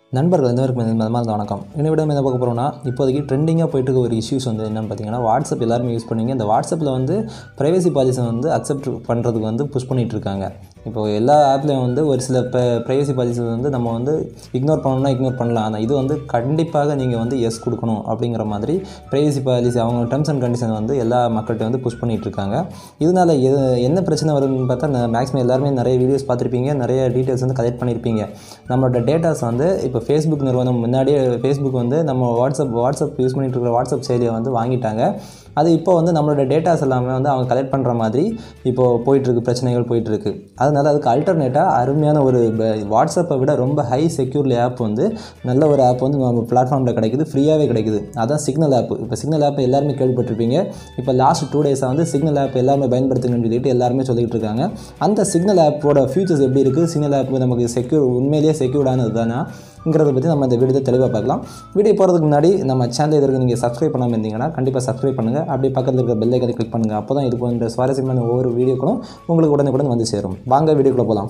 நண்பர்கள் எந்தவருக்கும் மதமார்ந்த வணக்கம் இன்னை விட என்ன பார்க்க போகிறோம்னா இப்போதைக்கு ட்ரெண்டிங்காக போயிட்டு இருக்க ஒரு இஷ்யூஸ் வந்து என்னென்னு பார்த்தீங்கன்னா வாட்ஸ்அப் எல்லாருமே யூஸ் பண்ணுவீங்க இந்த வாட்ஸ்அப்பில் வந்து ப்ரைவசி பாலிசி வந்து அக்செப்ட் பண்ணுறதுக்கு வந்து புஷ் பண்ணிகிட்டு இருக்காங்க இப்போ எல்லா ஆப்லேயும் வந்து ஒரு சில ப்ரைவசி பாலிசி வந்து நம்ம வந்து இக்னோர் பண்ணணும்னா இக்னோர் பண்ணலாம் ஆனால் இது வந்து கண்டிப்பாக நீங்கள் வந்து எஸ் கொடுக்கணும் அப்படிங்கிற மாதிரி ப்ரைவசி பாலிசி அவங்க டேர்ம்ஸ் அண்ட் கண்டிஷன் வந்து எல்லா மக்கள்கிட்ட வந்து புஷ் பண்ணிகிட்டு இருக்காங்க இதனால் எது என்ன பிரச்சனை வருதுன்னு பார்த்தா மேக்ஸிமம் எல்லாருமே நிறைய வீடியோஸ் பார்த்துருப்பீங்க நிறைய டீட்டெயில்ஸ் வந்து கலெக்ட் பண்ணியிருப்பீங்க நம்மளோட டேட்டாஸ் வந்து இப்போ ஃபேஸ்புக் நிறுவனம் முன்னாடியே ஃபேஸ்புக் வந்து நம்ம வாட்ஸ்அப் வாட்ஸ்அப் யூஸ் பண்ணிட்டு இருக்கிற வாட்ஸ்அப் செயலியை வந்து வாங்கிட்டாங்க அது இப்போ வந்து நம்மளோட டேட்டாஸ் எல்லாமே வந்து அவங்க கலெக்ட் பண்ணுற மாதிரி இப்போது போயிட்டுருக்கு பிரச்சனைகள் போயிட்டுருக்கு அதனால் அதுக்கு அல்டர்னேட்டாக அருமையான ஒரு ப- வாட்ஸ்அப்பை விட ரொம்ப ஹை செக்யூர்லி ஆப் வந்து நல்ல ஒரு ஆப் வந்து நம்ம பிளாட்ஃபார்மில் கிடைக்குது ஃப்ரீயாகவே கிடைக்குது அதான் சிக்னல் ஆப் இப்போ சிக்னல் ஆப் எல்லாருமே கேள்விப்பட்டிருப்பீங்க இப்போ லாஸ்ட் டூ டேஸாக வந்து சிக்னல் ஆப் எல்லாருமே பயன்படுத்துங்கன்னு சொல்லிட்டு எல்லாருமே சொல்லிட்டு இருக்காங்க அந்த சிக்னல் ஆப்போட ஃபியூச்சர்ஸ் எப்படி இருக்குது சிக்னல் ஆப் நமக்கு செக்யூர் உண்மையிலேயே செக்யூர்டானது தானாங்கிறத பற்றி நம்ம இந்த வீடியோ தெளிவாக பார்க்கலாம் வீடியோ போகிறதுக்கு முன்னாடி நம்ம சேனல் இதற்கு நீங்கள் சப்ஸ்கிரைப் பண்ணாமல் இருந்தீங்கன்னா கண்டிப்பாக சப்ஸ்கிரைப் பண்ணுங்கள் அப்படியே பக்கத்தில் இருக்க பெல் ஐக்கனை கிளிக் பண்ணுங்கள் அப்போ தான் இது போன்ற சுவாரஸ்யமான ஒவ்வொரு வீடியோக்களும் உங்களுக்கு உடனுக்குடன் வந்து சேரும் வாங்க வீடியோக்குள்ளே போகலாம்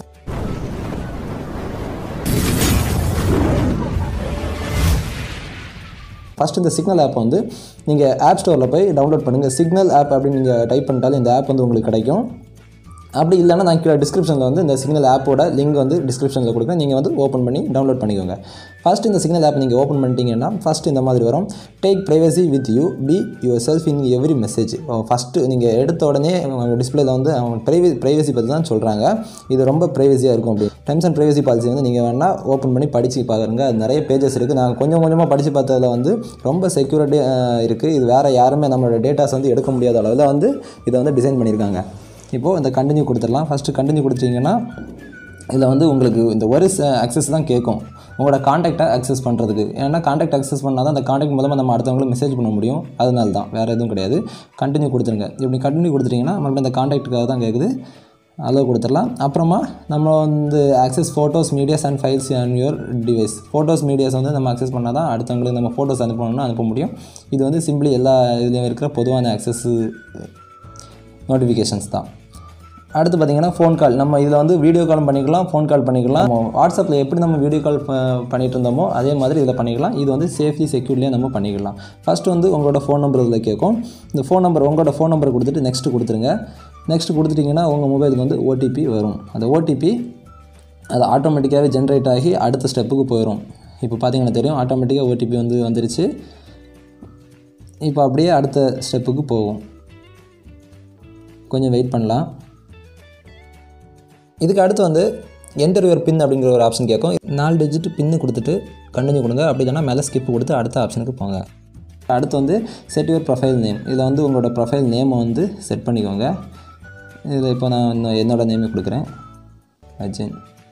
ஃபஸ்ட் இந்த சிக்னல் ஆப் வந்து நீங்கள் ஆப் ஸ்டோரில் போய் டவுன்லோட் பண்ணுங்கள் சிக்னல் ஆப் அப்படின்னு நீங்கள் டைப் பண்ணிட்டாலே இந்த ஆப் வந்து உங்களுக்கு கிடைக்கும் அப்படி இல்லைன்னா நான் கீழே டிஸ்கிரிப்ஷனில் வந்து இந்த சிக்னல் ஆப்போட லிங்க் வந்து டிஸ்கிரிப்ஷனில் கொடுக்குறேன் நீங்கள் வந்து ஓப்பன் பண்ணி டவுன்லோட் பண்ணிக்கோங்க ஃபஸ்ட் இந்த சிக்னல் ஆப் நீங்கள் ஓப்பன் பண்ணிட்டீங்கன்னா ஃபஸ்ட் இந்த மாதிரி வரும் take privacy with you be yourself in every message first நீங்கள் எடுத்த உடனே டிஸ்பிளேல வந்து அவங்க ப்ரைவே ப்ரைவசி பற்றி தான் சொல்கிறாங்க இது ரொம்ப ப்ரைவசியாக இருக்கும் அப்படி டெர்ம்ஸ் அண்ட் ப்ரைவசி பாலிசி வந்து நீங்கள் வேணால் ஓப்பன் பண்ணி படித்து பாருங்க அது நிறைய பேஜஸ் இருக்குது நான் கொஞ்சம் கொஞ்சமாக படித்து பார்த்ததில் வந்து ரொம்ப செக்யூரிட்டி இருக்குது இது வேறு யாருமே நம்மளோட டேட்டாஸ் வந்து எடுக்க முடியாத அளவில் வந்து இதை வந்து டிசைன் பண்ணியிருக்காங்க இப்போது இந்த கண்டினியூ கொடுத்துடலாம் ஃபஸ்ட்டு கண்டினியூ கொடுத்தீங்கன்னா இதில் வந்து உங்களுக்கு இந்த ஒரு அக்சஸ் தான் கேட்கும் உங்களோட காண்டாக்டை அக்சஸ் பண்ணுறதுக்கு ஏன்னா காண்டாக்ட் அக்சஸ் பண்ணால் தான் அந்த காண்டாக்ட் மூலமாக நம்ம அடுத்தவங்களுக்கு மெசேஜ் பண்ண முடியும் அதனால தான் வேறு எதுவும் கிடையாது கண்டினியூ கொடுத்துருங்க இப்படி கண்டினியூ கொடுத்துட்டிங்கன்னா மறுபடியும் இந்த காண்டாக்டுக்காக தான் கேட்குது அலோவ் கொடுத்துடலாம் அப்புறமா நம்ம வந்து access photos medias and files and your device photos medias வந்து நம்ம அக்சஸ் பண்ணால் தான் அடுத்தவங்களுக்கு நம்ம ஃபோட்டோஸ் அனுப்பணும்னா அனுப்ப முடியும் இது வந்து சிம்பிளி எல்லா இதுலேயும் இருக்கிற பொதுவான ஆக்சஸ் நோட்டிஃபிகேஷன்ஸ் தான் அடுத்து பார்த்தீங்கன்னா ஃபோன் கால் நம்ம இதில் வந்து வீடியோ கால் பண்ணிக்கலாம் ஃபோன் கால் பண்ணிக்கலாம் நம்ம வாட்ஸ்அப்பில் எப்படி நம்ம வீடியோ கால் பண்ணிட்டு இருந்தோமோ அதே மாதிரி இதில் பண்ணிக்கலாம் இது வந்து சேஃப்டி செக்யூர்லேயே நம்ம பண்ணிக்கலாம் ஃபஸ்ட்டு வந்து உங்களோட ஃபோன் நம்பர் இதில் கேட்கும் இந்த ஃபோன் நம்பர் உங்களோட ஃபோன் நம்பர் கொடுத்துட்டு நெக்ஸ்ட் கொடுத்துருங்க நெக்ஸ்ட் கொடுத்துட்டிங்கன்னா உங்கள் மொபைலுக்கு வந்து ஓடிபி வரும் அந்த ஓடிபி அது ஆட்டோமேட்டிக்காகவே ஜென்ரேட் ஆகி அடுத்த ஸ்டெப்புக்கு போயிடும் இப்போ பார்த்தீங்கன்னா தெரியும் ஆட்டோமேட்டிக்காக ஓடிபி வந்து வந்துருச்சு இப்போ அப்படியே அடுத்த ஸ்டெப்புக்கு போகும் கொஞ்சம் வெயிட் பண்ணலாம் இதுக்கு அடுத்து வந்து என்டர் யுவர் பின் அப்படிங்கிற ஒரு ஆப்ஷன் கேட்கும் நாலு டிஜிட் பின்னு கொடுத்துட்டு கண்டினியூ கொடுங்க அப்படி இல்லைனா மேலே ஸ்கிப் கொடுத்து அடுத்த ஆப்ஷனுக்கு போங்க அடுத்து வந்து செட் யுவர் ப்ரொஃபைல் நேம் இதில் வந்து உங்களோட ப்ரொஃபைல் நேமை வந்து செட் பண்ணிக்கோங்க இதில் இப்போ நான் இன்னும் என்னோடய நேமே கொடுக்குறேன் அஜின்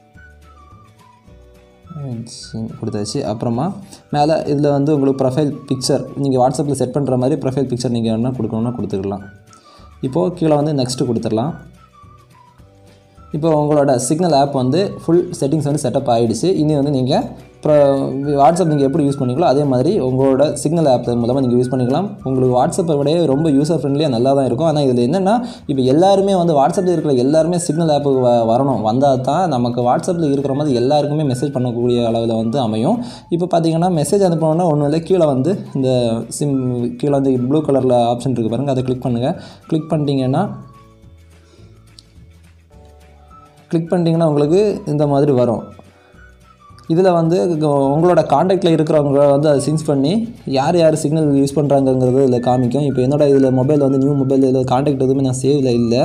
அஜின் கொடுத்தாச்சு அப்புறமா மேலே இதில் வந்து உங்களுக்கு ப்ரொஃபைல் பிக்சர் நீங்கள் வாட்ஸ்அப்பில் செட் பண்ணுற மாதிரி ப்ரொஃபைல் பிக்சர் நீங்கள் என்ன கொடுக்கணும்னா கொடுத்துக்கலாம் இப்போது கீழே வந்து நெக்ஸ்ட்டு கொடுத்துடலாம் இப்போ உங்களோட சிக்னல் ஆப் வந்து ஃபுல் செட்டிங்ஸ் வந்து செட்டப் ஆகிடுச்சு இனி வந்து நீங்கள் இப்போ வாட்ஸ்அப் நீங்கள் எப்படி யூஸ் பண்ணிக்கலாம் அதே மாதிரி உங்களோட சிக்னல் ஆப் மூலமாக நீங்கள் யூஸ் பண்ணிக்கலாம் உங்களுக்கு வாட்ஸ்அப்பை விட ரொம்ப யூசர் ஃப்ரெண்ட்லியாக நல்லா தான் இருக்கும் ஆனால் இதில் என்னென்னா இப்போ எல்லாருமே வந்து வாட்ஸ்அப்பில் இருக்கிற எல்லாருமே சிக்னல் ஆப்புக்கு வ வரணும் வந்தால் தான் நமக்கு வாட்ஸ்அப்பில் இருக்கிற மாதிரி எல்லாருக்குமே மெசேஜ் பண்ணக்கூடிய அளவில் வந்து அமையும் இப்போ பார்த்தீங்கன்னா மெசேஜ் அனுப்பணும்னா ஒன்றும் இல்லை கீழே வந்து இந்த சிம் கீழே வந்து ப்ளூ கலரில் ஆப்ஷன் இருக்குது பாருங்கள் அதை கிளிக் பண்ணுங்கள் கிளிக் பண்ணிட்டீங்கன்னா கிளிக் பண்ணிட்டீங்கன்னா உங்களுக்கு இந்த மாதிரி வரும் இதில் வந்து உங்களோட காண்டாக்டில் இருக்கிறவங்க வந்து அதை சின்ஸ் பண்ணி யார் யார் சிக்னல் யூஸ் பண்ணுறாங்கங்கிறது இதில் காமிக்கும் இப்போ என்னோட இதில் மொபைல் வந்து நியூ மொபைல் இதில் காண்டாக்ட் எதுவுமே நான் சேவில் இல்லை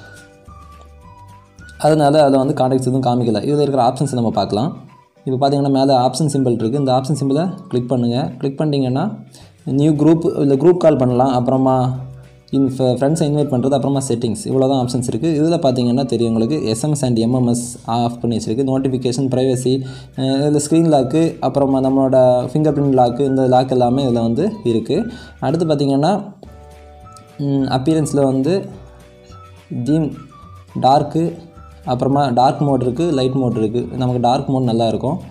அதனால் அதில் வந்து காண்டாக்ட்ஸ் எதுவும் காமிக்கல இதில் இருக்கிற ஆப்ஷன்ஸ் நம்ம பார்க்கலாம் இப்போ பார்த்தீங்கன்னா மேலே ஆப்ஷன் சிம்பிள் இருக்குது இந்த ஆப்ஷன் சிம்பிளை கிளிக் பண்ணுங்கள் கிளிக் பண்ணிட்டீங்கன்னா நியூ குரூப் இல்லை குரூப் கால் பண்ணலாம் அப்புறமா இன் ஃப்ரெண்ட்ஸை இன்வைட் பண்ணுறது அப்புறமா செட்டிங்ஸ் இவ்வளோ தான் ஆப்ஷன்ஸ் இருக்குது இதில் பார்த்தீங்கன்னா தெரியும் உங்களுக்கு எஸ்எம்எஸ் அண்ட் எம்எம்எஸ் ஆஃப் பண்ணி வச்சிருக்கு நோட்டிஃபிகேஷன் ப்ரைவசி இதில் ஸ்க்ரீன் லாக்கு அப்புறமா நம்மளோட ஃபிங்கர் பிரிண்ட் லாக்கு இந்த லாக் எல்லாமே இதில் வந்து இருக்குது அடுத்து பார்த்திங்கன்னா அப்பியரன்ஸில் வந்து டீம் டார்க்கு அப்புறமா டார்க் மோட் இருக்குது லைட் மோட் இருக்குது நமக்கு டார்க் மோட் நல்லா இருக்கும்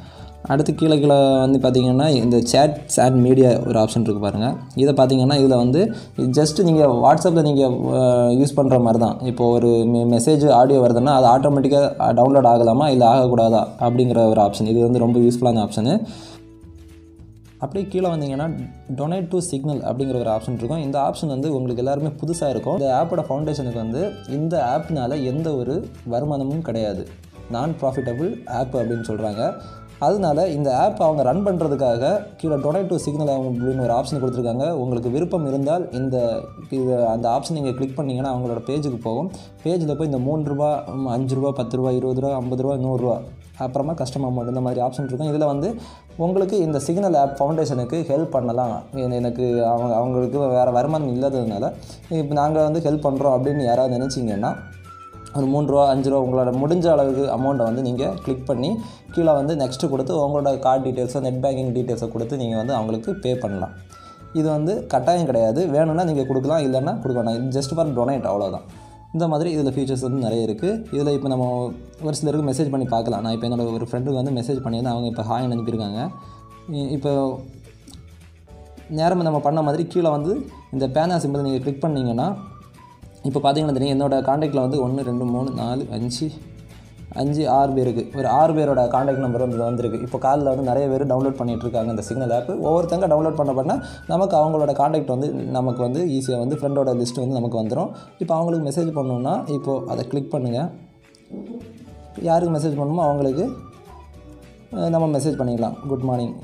அடுத்து கீழே கீழே வந்து பார்த்தீங்கன்னா இந்த சேட்ஸ் அண்ட் மீடியா ஒரு ஆப்ஷன் இருக்குது பாருங்கள் இதை பார்த்தீங்கன்னா இதில் வந்து ஜஸ்ட் நீங்கள் வாட்ஸ்அப்பில் நீங்கள் யூஸ் பண்ணுற மாதிரி தான் இப்போ ஒரு மெசேஜ் ஆடியோ வருதுன்னா அது ஆட்டோமேட்டிக்காக டவுன்லோட் ஆகலாமா இல்லை ஆகக்கூடாதா அப்படிங்கிற ஒரு ஆப்ஷன் இது வந்து ரொம்ப யூஸ்ஃபுல்லான ஆப்ஷனு அப்படியே கீழே வந்தீங்கன்னா டொனேட் டு சிக்னல் அப்படிங்கிற ஒரு ஆப்ஷன் இருக்கும் இந்த ஆப்ஷன் வந்து உங்களுக்கு எல்லாருமே புதுசாக இருக்கும் இந்த ஆப்போட ஃபவுண்டேஷனுக்கு வந்து இந்த ஆப்னால எந்த ஒரு வருமானமும் கிடையாது நான் ப்ராஃபிட்டபிள் ஆப் அப்படின்னு சொல்கிறாங்க அதனால இந்த ஆப் அவங்க ரன் பண்ணுறதுக்காக கீழே டொனேட் டு சிக்னல் அப்படின்னு ஒரு ஆப்ஷன் கொடுத்துருக்காங்க உங்களுக்கு விருப்பம் இருந்தால் இந்த இது அந்த ஆப்ஷன் நீங்கள் கிளிக் பண்ணிங்கன்னா அவங்களோட பேஜுக்கு போகும் பேஜில் போய் இந்த மூணு ரூபா ம், அஞ்சு ரூபா பத்து ரூபா இருபது ரூபா ஐம்பது ரூபா நூறுரூவா அப்புறமா கஸ்டமர் அமௌண்ட் இந்த மாதிரி ஆப்ஷன் இருக்கும் இதில் வந்து உங்களுக்கு இந்த சிக்னல் ஆப் ஃபவுண்டேஷனுக்கு ஹெல்ப் பண்ணலாம் என- எனக்கு அவங்க அவங்களுக்கு வேறு வருமானம் இல்லாததுனால இப்போ நாங்கள் வந்து ஹெல்ப் பண்ணுறோம் அப்படின்னு யாராவது நினச்சிங்கன்னா ஒரு மூணு ரூபா அஞ்சு ரூபா உங்களோட முடிஞ்ச அளவுக்கு அமௌண்ட்டை வந்து நீங்கள் கிளிக் பண்ணி கீழே வந்து நெக்ஸ்ட்டு கொடுத்து உங்களோட கார்டு டீட்டெயில்ஸோ நெட் பேங்கிங் டீட்டெயில்ஸை கொடுத்து நீங்கள் வந்து அவங்களுக்கு பே பண்ணலாம் இது வந்து கட்டாயம் கிடையாது வேணும்னா நீங்கள் கொடுக்கலாம் இல்லைன்னா கொடுக்க வேணாம் இது ஜஸ்ட் ஃபார் டொனேட் அவ்வளோதான் இந்த மாதிரி இதில் ஃபீச்சர்ஸ் வந்து நிறைய இருக்குது இதில் இப்போ நம்ம ஒரு சிலருக்கு மெசேஜ் பண்ணி பார்க்கலாம் நான் இப்போ என்னோட ஒரு ஃப்ரெண்டுக்கு வந்து மெசேஜ் பண்ணியிருந்தேன் அவங்க இப்போ ஹாய் அனுப்பியிருக்காங்க இ- இப்போ நேரம் நம்ம பண்ண மாதிரி கீழே வந்து இந்த பேனா சிம்பிள் நீங்கள் கிளிக் பண்ணீங்கன்னா இப்போ பார்த்தீங்கன்னா தெரியும் என்னோட காண்டாக்டில் வந்து ஒன்று ரெண்டு மூணு நாலு அஞ்சு அஞ்சு ஆறு பேருக்கு ஒரு ஆறு பேரோட காண்டாக்ட் நம்பர் வந்து வந்திருக்கு இப்போ காலில் வந்து நிறைய பேர் டவுன்லோட் பண்ணிட்டு இருக்காங்க இந்த சிக்னல் ஆப் ஒவ்வொருத்தங்க டவுன்லோட் பண்ண பண்ண நமக்கு அவங்களோட காண்டாக்ட் வந்து நமக்கு வந்து ஈஸியாக வந்து ஃப்ரெண்டோட லிஸ்ட் வந்து நமக்கு வந்துடும் இப்போ அவங்களுக்கு மெசேஜ் பண்ணணும்னா இப்போது அதை கிளிக் பண்ணுங்கள் யாருக்கு மெசேஜ் பண்ணணுமோ அவங்களுக்கு அஹ், நம்ம மெசேஜ் பண்ணிக்கலாம் குட் மார்னிங்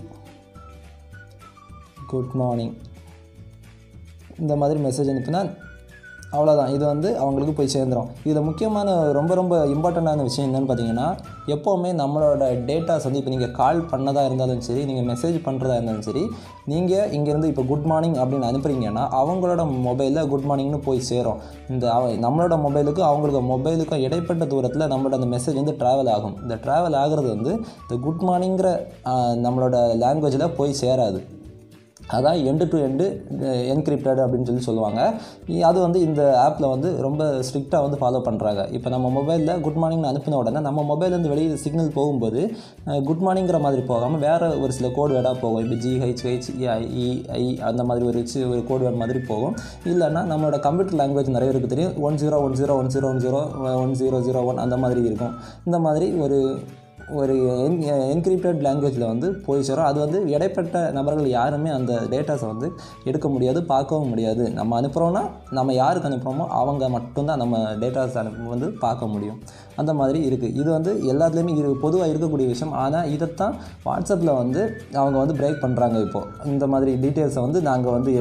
குட் மார்னிங் இந்த மாதிரி மெசேஜ் அனுப்பினா அவ்வளோதான் இது வந்து அவங்களுக்கு போய் சேர்ந்துடும் இதில் முக்கியமான ரொம்ப ரொம்ப இம்பார்ட்டண்ட்டான விஷயம் என்னென்னு பார்த்தீங்கன்னா எப்போவுமே நம்மளோட டேட்டாஸ் வந்து இப்போ நீங்கள் கால் பண்ணதாக இருந்தாலும் சரி நீங்கள் மெசேஜ் பண்ணுறதா இருந்தாலும் சரி நீங்கள் இங்கேருந்து இப்போ குட் மார்னிங் அப்படின்னு அனுப்புறீங்கன்னா அவங்களோட மொபைலில் குட் மார்னிங்னு போய் சேரும் இந்த அவ நம்மளோட மொபைலுக்கும் அவங்களுக்கு மொபைலுக்கும் இடைப்பட்ட தூரத்தில் நம்மளோட அந்த மெசேஜ் வந்து ட்ராவல் ஆகும் இந்த ட்ராவல் ஆகிறது வந்து இந்த குட் மார்னிங்கிற நம்மளோட லாங்குவேஜில் போய் சேராது அதான் எண்டு டு எண்டு என்கிரிப்டட் அப்படின்னு சொல்லி சொல்லுவாங்க இ- அது வந்து இந்த ஆப்பில் வந்து ரொம்ப ஸ்ட்ரிக்டாக வந்து ஃபாலோ பண்ணுறாங்க இப்போ நம்ம மொபைலில் குட் மார்னிங்னு அனுப்பின உடனே நம்ம மொபைல்லேருந்து வெளியே சிக்னல் போகும்போது குட் மார்னிங்கிற மாதிரி போகாமல் வேறு ஒரு சில கோட் வேர்டாக போகும் இப்போ ஜிஹெச்ஹெச் ஐ அந்த மாதிரி ஒரு சி- ஒரு கோட் வேர்ட் மாதிரி போகும் இல்லைன்னா நம்மளோட கம்ப்யூட்டர் லாங்குவேஜ் நிறைய பேருக்கு தெரியும் one zero one zero one zero one zero one zero zero one அந்த மாதிரி இருக்கும் இந்த மாதிரி ஒரு ஒரு என் என்கிரிப்டட் லாங்குவேஜில் வந்து போய் சேரும் அது வந்து இடைப்பட்ட நபர்கள் யாருமே அந்த டேட்டாஸை வந்து எடுக்க முடியாது பார்க்கவும் முடியாது நம்ம அனுப்புகிறோன்னா நம்ம யாருக்கு அனுப்புகிறோமோ அவங்க மட்டும்தான் நம்ம டேட்டாஸ் அனுப்பு வந்து பார்க்க முடியும் அந்த மாதிரி இருக்குது இது வந்து எல்லாத்துலேயுமே இரு பொதுவாக இருக்கக்கூடிய விஷயம் ஆனால் இதைத்தான் வாட்ஸ்அப்பில் வந்து அவங்க வந்து பிரேக் பண்ணுறாங்க இப்போது இந்த மாதிரி டீட்டெயில்ஸை வந்து நாங்கள் வந்து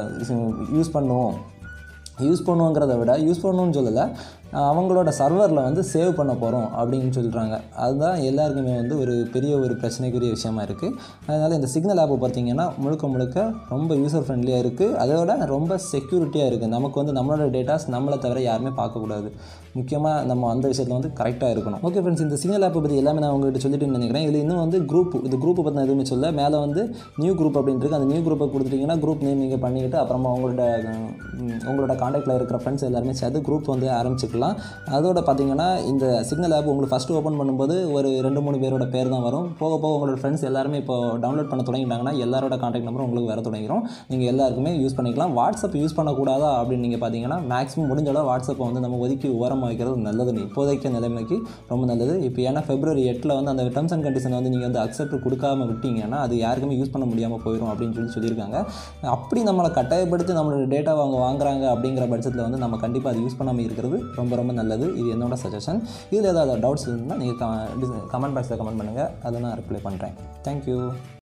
யூஸ் பண்ணுவோம் யூஸ் பண்ணுவோங்கிறத விட யூஸ் பண்ணணும்னு சொல்லலை அஹ் அவங்களோட சர்வரில் வந்து சேவ் பண்ண போகிறோம் அப்படின்னு சொல்கிறாங்க அதுதான் எல்லாருக்குமே வந்து ஒரு பெரிய ஒரு பிரச்சனைக்குரிய விஷயமா இருக்குது அதனால் இந்த சிக்னல் ஆப்பை பார்த்தீங்கன்னா முழுக்க முழுக்க ரொம்ப யூசர் ஃப்ரெண்ட்லியாக இருக்குது அதோட ரொம்ப செக்யூரிட்டியாக இருக்குது நமக்கு வந்து நம்மளோட டேட்டாஸ் நம்மளை தவிர யாருமே பார்க்கக்கூடாது முக்கியமாக நம்ம அந்த விஷயத்தில் வந்து கரெக்டாக இருக்கணும் ஓகே ஃப்ரெண்ட்ஸ் இந்த சிக்னல் ஆப்பை பற்றி எல்லாமே நான் உங்கள்கிட்ட சொல்லிட்டு நினைக்கிறேன் இதில் இன்னும் வந்து குரூப் இந்த குரூப்பை பற்றி நான் எதுவுமே சொல்ல மேலே வந்து நியூ குரூப் அப்படின்னு இருக்கு அந்த நியூ குரூப்பை கொடுத்துட்டீங்கன்னா குரூப் நேம் நீங்கள் பண்ணிக்கிட்டு அப்புறமா உங்களோட உம், உங்களோட காண்டாக்டில் இருக்கிற ஃப்ரெண்ட்ஸ் எல்லாருமே சேர்த்து குரூப் வந்து ஆரம்பிச்சுக்கலாம் அதோட பார்த்தீங்கன்னா இந்த சிக்னல் ஆப் உங்களுக்கு ஃபஸ்ட்டு ஓப்பன் பண்ணும்போது ஒரு ரெண்டு மூணு பேரோட பேர் தான் வரும் போக போக உங்களோட ஃப்ரெண்ட்ஸ் எல்லாருமே இப்போ டவுன்லோட் பண்ண தொடங்கிட்டாங்கன்னா எல்லாரோட காண்டாக்ட் நம்பரும் உங்களுக்கு வர தொடங்கிடும் நீங்கள் எல்லாருக்குமே யூஸ் பண்ணிக்கலாம் வாட்ஸ்அப் யூஸ் பண்ணக்கூடாதா அப்படின்னு நீங்கள் பார்த்தீங்கன்னா மேக்ஸிமம் முடிஞ்ச அளவு வாட்ஸ்அப்பை வந்து நம்ம ஒதுக்கி ஓரமாக வைக்கிறது நல்லது இப்போதைக்கு நிலைமைக்கு ரொம்ப நல்லது இப்போ ஏன்னா ஃபெப்ரவரி எட்டில் வந்து அந்த டர்ம்ஸ் அண்ட் கண்டிஷன் வந்து நீங்கள் வந்து அக்செப்ட் கொடுக்காம விட்டீங்கன்னா அது யாருக்குமே யூஸ் பண்ண முடியாமல் போயிடும் அப்படின்னு சொல்லி சொல்லியிருக்காங்க அப்படி நம்மளை கட்டாயப்படுத்தி நம்மளோட டேட்டாவை அவங்க வாங்குறாங்க அப்படிங்கிற பட்சத்தில் வந்து நம்ம கண்டிப்பாக அது யூஸ் பண்ணாமல் இருக்கிறது ரொம்ப ரொம்ப நல்லது இது என்னோட சஜஷன் இதில் ஏதாவது டவுட்ஸ் இருந்தால் நீங்கள் கமெண்ட் பாக்ஸில் கமெண்ட் பண்ணுங்கள் அதை நான் ரிப்ளை பண்ணுறேன் தேங்க்யூ